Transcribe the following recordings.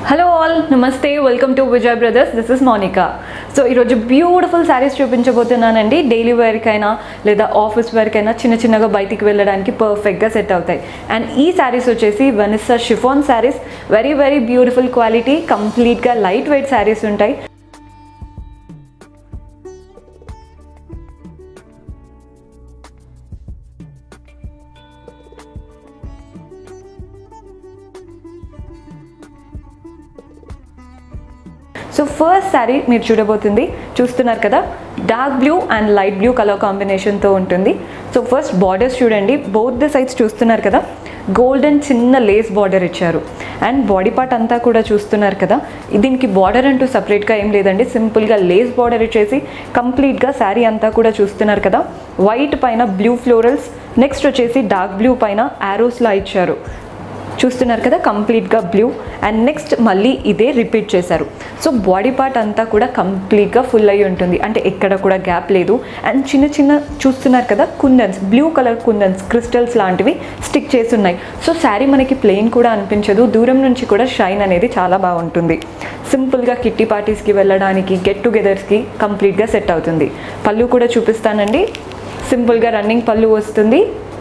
hello all నమస్తే welcome to Vijay brothers this is Monika so ఈరోజు beautiful saris చూపించబోతున్నానండి డైలీ వేర్కైనా లేదా ఆఫీస్ వేర్కైనా చిన్న చిన్నగా బయటికి వెళ్ళడానికి పర్ఫెక్ట్గా సెట్ అవుతాయి అండ్ ఈ శారీస్ వచ్చేసి Vanessa chiffon saris very very beautiful quality కంప్లీట్గా లైట్ వెయిట్ శారీస్ ఉంటాయి సో ఫస్ట్ శారీ మీరు చూడబోతుంది చూస్తున్నారు కదా dark blue and light blue colour కాంబినేషన్తో ఉంటుంది సో ఫస్ట్ బార్డర్స్ చూడండి బోత్ ద సైడ్స్ చూస్తున్నారు కదా గోల్డెన్ చిన్న లేస్ బార్డర్ ఇచ్చారు అండ్ బాడీ పార్ట్ అంతా కూడా చూస్తున్నారు కదా దీనికి బార్డర్ అంటూ సపరేట్గా ఏం లేదండి సింపుల్గా లేస్ బార్డర్ ఇచ్చేసి కంప్లీట్గా శారీ అంతా కూడా చూస్తున్నారు కదా వైట్ పైన బ్లూ ఫ్లోరల్స్ నెక్స్ట్ వచ్చేసి డార్క్ బ్లూ పైన యారోస్లా ఇచ్చారు చూస్తున్నారు కదా కంప్లీట్గా బ్లూ అండ్ నెక్స్ట్ మళ్ళీ ఇదే రిపీట్ చేశారు సో బాడీ పార్ట్ అంతా కూడా కంప్లీట్గా ఫుల్ అయి ఉంటుంది అంటే ఎక్కడ కూడా గ్యాప్ లేదు అండ్ చిన్న చిన్న చూస్తున్నారు కదా kundans blue colour kundans crystals లాంటివి స్టిక్ చేసి ఉన్నాయి సో శారీ మనకి ప్లెయిన్ కూడా అనిపించదు దూరం నుంచి కూడా షైన్ అనేది చాలా బాగుంటుంది సింపుల్గా కిట్టి పార్టీస్కి వెళ్ళడానికి గెట్ టుగెదర్స్కి కంప్లీట్గా సెట్ అవుతుంది పళ్ళు కూడా చూపిస్తానండి సింపుల్గా రన్నింగ్ పళ్ళు వస్తుంది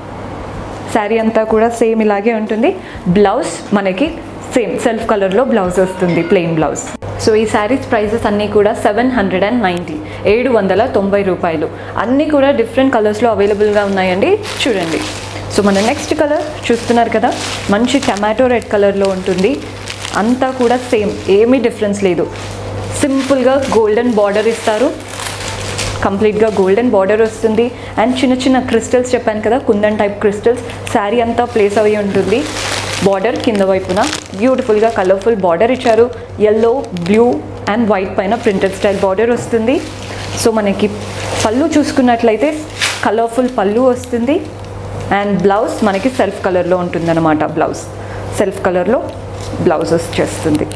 శారీ అంతా కూడా సేమ్ ఇలాగే ఉంటుంది బ్లౌజ్ మనకి సేమ్ సెల్ఫ్ కలర్లో బ్లౌజ్ వస్తుంది ప్లెయిన్ బ్లౌజ్ సో ఈ శారీస్ ప్రైజెస్ అన్నీ కూడా సెవెన్ హండ్రెడ్ అండ్ నైంటీ ఏడు వందల తొంభై రూపాయలు అన్నీ కూడా డిఫరెంట్ కలర్స్లో అవైలబుల్గా ఉన్నాయండి చూడండి సో మన నెక్స్ట్ కలర్ చూస్తున్నారు కదా మంచి టమాటో రెడ్ కలర్లో ఉంటుంది అంతా కూడా సేమ్ ఏమీ డిఫరెన్స్ లేదు సింపుల్గా గోల్డెన్ బార్డర్ ఇస్తారు కంప్లీట్గా గోల్డెన్ బార్డర్ వస్తుంది అండ్ చిన్న చిన్న క్రిస్టల్స్ చెప్పాను కదా కుందన్ టైప్ క్రిస్టల్స్ శారీ అంతా ప్లేస్ అయి ఉంటుంది బార్డర్ కింద వైపున బ్యూటిఫుల్గా కలర్ఫుల్ బార్డర్ ఇచ్చారు ఎల్లో బ్లూ అండ్ వైట్ పైన ప్రింటెడ్ స్టైల్ బార్డర్ వస్తుంది సో మనకి పళ్ళు చూసుకున్నట్లయితే కలర్ఫుల్ పళ్ళు వస్తుంది అండ్ బ్లౌజ్ మనకి సెల్ఫ్ కలర్లో ఉంటుందన్నమాట బ్లౌజ్ సెల్ఫ్ కలర్లో బ్లౌజ్ వచ్చేస్తుంది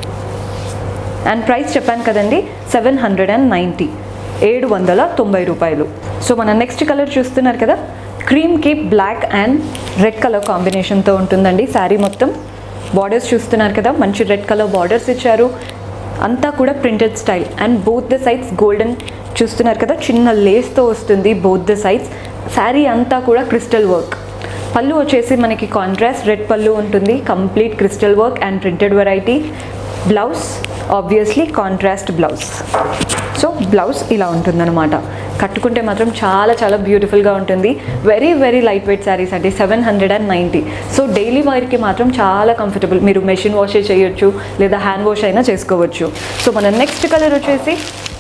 అండ్ ప్రైస్ చెప్పాను కదండి సెవెన్ హండ్రెడ్ అండ్ నైంటీ ఏడు వందల తొంభై రూపాయలు సో మన నెక్స్ట్ కలర్ చూస్తున్నారు కదా క్రీమ్కి బ్లాక్ అండ్ రెడ్ కలర్ కాంబినేషన్తో ఉంటుందండి శారీ మొత్తం బార్డర్స్ చూస్తున్నారు కదా మంచి రెడ్ కలర్ బార్డర్స్ ఇచ్చారు అంతా కూడా printed style and both the sides golden చూస్తున్నారు కదా చిన్న లేస్తో వస్తుంది బోత్ ద సైడ్స్ శారీ అంతా కూడా క్రిస్టల్ వర్క్ పళ్ళు వచ్చేసి మనకి కాంట్రాస్ట్ రెడ్ పళ్ళు ఉంటుంది complete crystal work and printed variety blouse obviously contrast blouse so blouse ఇలా ఉంటుందన్నమాట కట్టుకుంటే మాత్రం చాలా చాలా బ్యూటిఫుల్గా ఉంటుంది very very lightweight saris అండి seven hundred and ninety so daily వైర్కి మాత్రం చాలా కంఫర్టబుల్ మీరు మెషిన్ వాష్ చేయొచ్చు లేదా హ్యాండ్ వాష్ అయినా చేసుకోవచ్చు సో మన నెక్స్ట్ కలర్ వచ్చేసి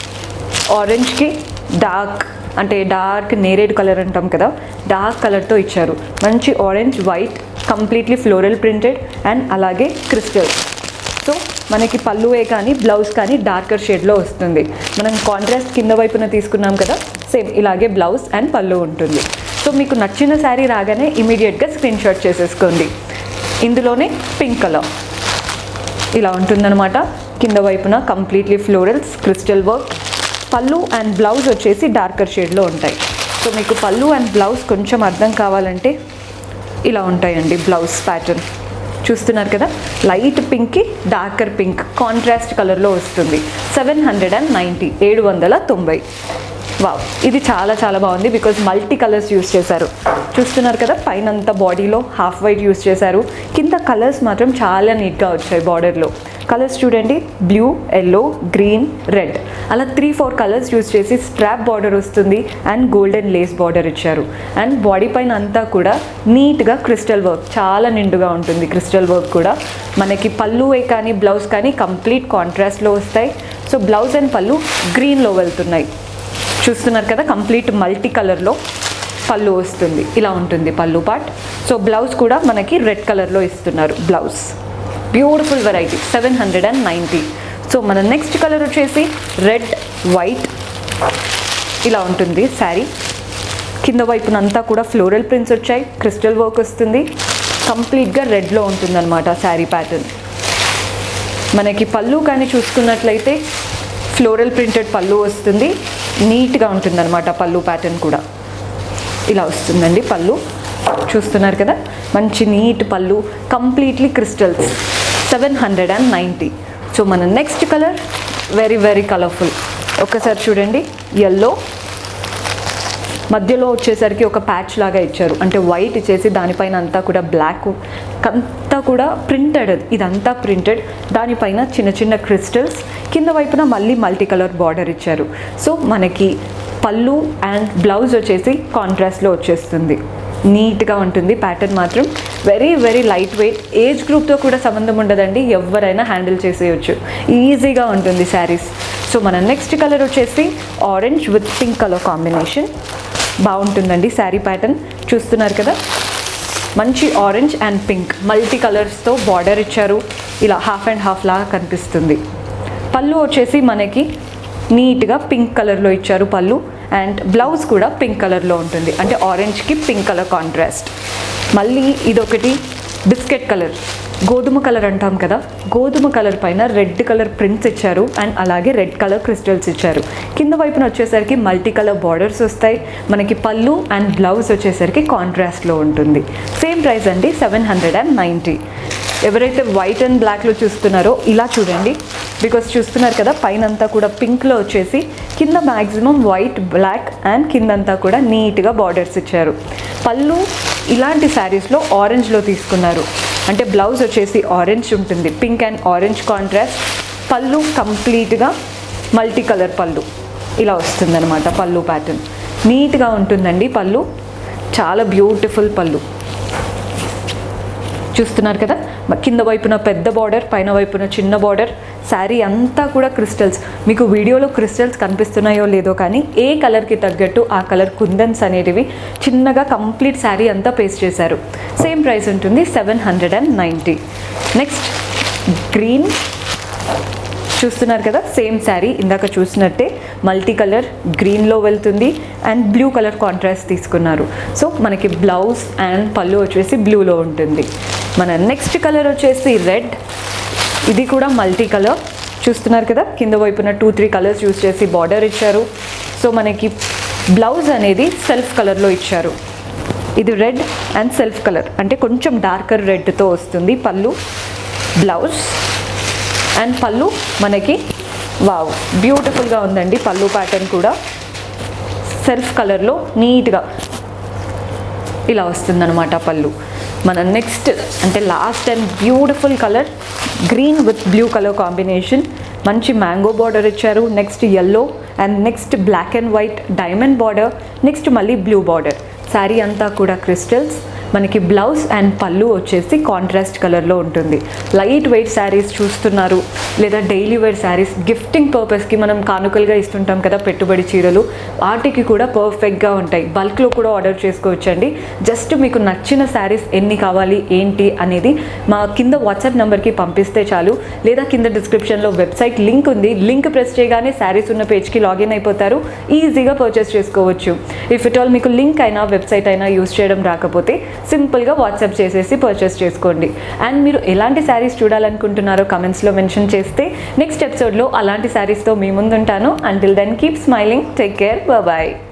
ఆరెంజ్కి డార్క్ అంటే డార్క్ నేరేడ్ కలర్ అంటాం కదా డార్క్ కలర్తో ఇచ్చారు మంచి orange white completely floral printed and అలాగే క్రిస్టల్ సో మనకి పళ్ళువే కానీ బ్లౌజ్ కానీ డార్కర్ షేడ్లో వస్తుంది మనం కాంట్రాస్ట్ కింద వైపున తీసుకున్నాం కదా సేమ్ ఇలాగే బ్లౌజ్ అండ్ పళ్ళు ఉంటుంది సో మీకు నచ్చిన శారీ రాగానే ఇమీడియట్గా స్క్రీన్ షాట్ చేసేసుకోండి ఇందులోనే పింక్ కలర్ ఇలా ఉంటుందన్నమాట కింద వైపున completely florals crystal work pallu and blouse వచ్చేసి డార్కర్ షేడ్లో ఉంటాయి సో మీకు పళ్ళు అండ్ బ్లౌజ్ కొంచెం అర్థం కావాలంటే ఇలా ఉంటాయండి బ్లౌజ్ ప్యాటర్న్ చూస్తున్నారు కదా లైట్ పింక్కి డార్కర్ పింక్ కాంట్రాస్ట్ కలర్లో వస్తుంది సెవెన్ హండ్రెడ్ అండ్ నైంటీ ఏడు వందల తొంభై వావ్ ఇది చాలా చాలా బాగుంది బికాజ్ మల్టీ కలర్స్ యూస్ చేశారు చూస్తున్నారు కదా పైన అంతా బాడీలో హాఫ్ వైట్ యూస్ చేశారు కింద కలర్స్ మాత్రం చాలా నీట్గా వచ్చాయి బార్డర్లో కలర్స్ చూడండి బ్లూ ఎల్లో గ్రీన్ రెడ్ అలా త్రీ ఫోర్ కలర్స్ యూస్ చేసి స్ట్రాప్ బార్డర్ వస్తుంది అండ్ గోల్డెన్ లేస్ బార్డర్ ఇచ్చారు అండ్ బాడీ పైన అంతా కూడా నీట్గా క్రిస్టల్ వర్క్ చాలా నిండుగా ఉంటుంది క్రిస్టల్ వర్క్ కూడా మనకి పళ్ళువే కానీ బ్లౌజ్ కానీ కంప్లీట్ కాంట్రాస్ట్లో వస్తాయి సో బ్లౌజ్ అండ్ పళ్ళు గ్రీన్లో వెళ్తున్నాయి చూస్తున్నారు కదా కంప్లీట్ మల్టీ కలర్లో పళ్ళు వస్తుంది ఇలా ఉంటుంది పళ్ళు పార్ట్ సో బ్లౌజ్ కూడా మనకి రెడ్ కలర్లో ఇస్తున్నారు blouse beautiful variety seven hundred and ninety so మన నెక్స్ట్ కలర్ వచ్చేసి రెడ్ వైట్ ఇలా ఉంటుంది శారీ కింద వైపునంతా కూడా ఫ్లోరల్ ప్రింట్స్ వచ్చాయి క్రిస్టల్ వర్క్ వస్తుంది కంప్లీట్గా రెడ్లో ఉంటుందన్నమాట శారీ ప్యాటర్న్ మనకి పళ్ళు కానీ చూసుకున్నట్లయితే ఫ్లోరల్ ప్రింటెడ్ పళ్ళు వస్తుంది నీట్గా ఉంటుందన్నమాట పళ్ళు ప్యాటర్న్ కూడా ఇలా వస్తుందండి పళ్ళు చూస్తున్నారు కదా మంచి neat pallu completely crystals seven hundred and ninety so మన next colour very very colourful ఒక్కసారి చూడండి ఎల్లో మధ్యలో వచ్చేసరికి ఒక ప్యాచ్ లాగా ఇచ్చారు అంటే వైట్ ఇచ్చేసి దానిపైన అంతా కూడా బ్లాక్ అంతా కూడా ప్రింటెడ్ ఇదంతా ప్రింటెడ్ దానిపైన చిన్న చిన్న క్రిస్టల్స్ కింద వైపున మళ్ళీ మల్టీ కలర్ బార్డర్ ఇచ్చారు సో మనకి పళ్ళు అండ్ బ్లౌజ్ వచ్చేసి కాంట్రాస్ట్లో వచ్చేస్తుంది నీట్గా ఉంటుంది ప్యాటర్న్ మాత్రం very very lightweight age గ్రూప్తో కూడా సంబంధం ఉండదండి ఎవరైనా హ్యాండిల్ చేసేయచ్చు ఈజీగా ఉంటుంది శారీస్ సో మన నెక్స్ట్ కలర్ వచ్చేసి orange with pink colour combination బాగుంటుందండి శారీ ప్యాటర్న్ చూస్తున్నారు కదా మంచి ఆరెంజ్ అండ్ పింక్ మల్టీ కలర్స్తో బార్డర్ ఇచ్చారు ఇలా హాఫ్ అండ్ హాఫ్ లాగా కనిపిస్తుంది పళ్ళు వచ్చేసి మనకి నీట్గా పింక్ కలర్లో ఇచ్చారు పళ్ళు అండ్ బ్లౌజ్ కూడా పింక్ కలర్లో ఉంటుంది అంటే ఆరెంజ్కి పింక్ కలర్ కాంట్రాస్ట్ మళ్ళీ ఇదొకటి బిస్కెట్ కలర్ గోధుమ కలర్ అంటాం కదా గోధుమ కలర్ పైన రెడ్ కలర్ ప్రింట్స్ ఇచ్చారు అండ్ అలాగే రెడ్ కలర్ క్రిస్టల్స్ ఇచ్చారు కింద వైపున వచ్చేసరికి మల్టీ కలర్ బార్డర్స్ వస్తాయి మనకి పళ్ళు అండ్ బ్లౌజ్ వచ్చేసరికి కాంట్రాస్ట్లో ఉంటుంది సేమ్ ప్రైస్ అండి సెవెన్ హండ్రెడ్ అండ్ నైంటీ ఎవరైతే వైట్ అండ్ బ్లాక్లో చూస్తున్నారో ఇలా చూడండి బికాస్ చూస్తున్నారు కదా పైన అంతా కూడా పింక్లో వచ్చేసి కింద మ్యాక్సిమం వైట్ బ్లాక్ అండ్ కిందంతా కూడా నీట్గా బార్డర్స్ ఇచ్చారు పళ్ళు ఇలాంటి శారీస్లో ఆరెంజ్లో తీసుకున్నారు అంటే బ్లౌజ్ వచ్చేసి ఆరెంజ్ ఉంటుంది పింక్ అండ్ ఆరెంజ్ కాంట్రాస్ట్ పళ్ళు కంప్లీట్గా మల్టీ కలర్ పళ్ళు ఇలా వస్తుందన్నమాట పళ్ళు ప్యాటర్న్ నీట్గా ఉంటుందండి పళ్ళు చాలా బ్యూటిఫుల్ పళ్ళు చూస్తున్నారు కదా మ- కింద వైపున పెద్ద బార్డర్ పైన వైపున చిన్న బార్డర్ శారీ అంతా కూడా క్రిస్టల్స్ మీకు వీడియోలో క్రిస్టల్స్ కనిపిస్తున్నాయో లేదో కానీ ఏ కలర్కి తగ్గట్టు ఆ కలర్ కుందన్స్ అనేటివి చిన్నగా కంప్లీట్ శారీ అంతా పేస్ట్ చేశారు సేమ్ ప్రైస్ ఉంటుంది seven hundred and ninety next green చూస్తున్నారు కదా సేమ్ శారీ ఇందాక చూసినట్టే మల్టీ కలర్ గ్రీన్లో వెళ్తుంది అండ్ బ్లూ కలర్ కాంట్రాస్ట్ తీసుకున్నారు సో మనకి బ్లౌజ్ అండ్ పళ్ళు వచ్చేసి బ్లూలో ఉంటుంది మన నెక్స్ట్ కలర్ వచ్చేసి రెడ్ ఇది కూడా మల్టీ కలర్ చూస్తున్నారు కదా కింద వైపున టూ త్రీ కలర్స్ యూస్ చేసి బార్డర్ ఇచ్చారు సో మనకి బ్లౌజ్ అనేది సెల్ఫ్ కలర్లో ఇచ్చారు ఇది రెడ్ అండ్ సెల్ఫ్ కలర్ అంటే కొంచెం డార్కర్ రెడ్తో వస్తుంది పళ్ళు బ్లౌజ్ అండ్ పళ్ళు మనకి వావ్ బ్యూటిఫుల్గా ఉందండి పళ్ళు ప్యాటర్న్ కూడా సెల్ఫ్ కలర్లో నీట్గా ఇలా వస్తుందన్నమాట పళ్ళు మన నెక్స్ట్ అంటే last and beautiful colour green with blue colour combination మంచి మ్యాంగో బార్డర్ ఇచ్చారు next yellow and next black and white diamond border next మళ్ళీ బ్లూ బార్డర్ శారీ అంతా కూడా క్రిస్టల్స్ మనకి బ్లౌజ్ అండ్ పళ్ళు వచ్చేసి కాంట్రాస్ట్ కలర్లో ఉంటుంది లైట్ వెయిట్ శారీస్ చూస్తున్నారు లేదా డైలీ వేర్ శారీస్ గిఫ్టింగ్ పర్పస్కి మనం కానుకలుగా ఇస్తుంటాం కదా పెట్టుబడి చీరలు వాటికి కూడా పర్ఫెక్ట్గా ఉంటాయి బల్క్లో కూడా ఆర్డర్ చేసుకోవచ్చండి జస్ట్ మీకు నచ్చిన శారీస్ ఎన్ని కావాలి ఏంటి అనేది మా కింద వాట్సాప్ నెంబర్కి పంపిస్తే చాలు లేదా కింద డిస్క్రిప్షన్లో వెబ్సైట్ లింక్ ఉంది లింక్ ప్రెస్ చేయగానే శారీస్ ఉన్న పేజ్కి లాగిన్ అయిపోతారు ఈజీగా పర్చేస్ చేసుకోవచ్చు ఇఫ్ ఇట్ ఆల్ మీకు లింక్ అయినా వెబ్సైట్ అయినా యూస్ చేయడం రాకపోతే సింపుల్గా వాట్సాప్ చేసేసి పర్చేస్ చేసుకోండి అండ్ మీరు ఎలాంటి శారీస్ చూడాలనుకుంటున్నారో కమెంట్స్లో మెన్షన్ చేస్తే నెక్స్ట్ ఎపిసోడ్లో అలాంటి శారీస్తో మీ ముందుంటాను until then keep smiling take care bye